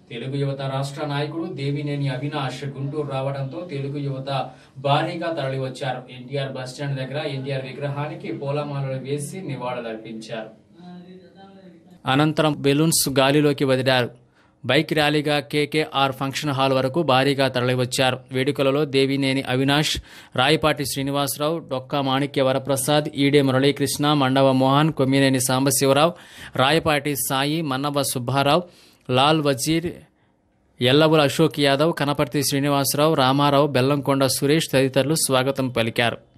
తెలుగు యువత రాష్ట్ర నాయకుడు దేవినేని అవినాష్ గుంటూరు రావడంతో తెలుగు యువత భారీగా తరలివచ్చారు ఎన్టీఆర్ బస్టాండ్ దగ్గర ఎన్టీఆర్ విగ్రహానికి పూలమాలలు వేసి నివాళులర్పించారు అనంతరం బెలూన్స్ గాలిలోకి వదిలారు బైక్ ర్యాలీగా కేకేఆర్ ఫంక్షన్ హాల్ వరకు భారీగా తరలివచ్చారు వేడుకలలో దేవినేని అవినాష్ రాయపాటి శ్రీనివాసరావు డొక్కా మాణిక్య వరప్రసాద్ ఈడే మురళీకృష్ణ మండవ మోహన్ కొమ్మినేని సాంబశివరావు రాయపాటి సాయి మన్నవ సుబ్బారావు లాల్ వజీర్ ఎల్లవుల అశోక్ యాదవ్ కనపర్తి శ్రీనివాసరావు రామారావు బెల్లంకొండ సురేష్ తదితరులు స్వాగతం పలికారు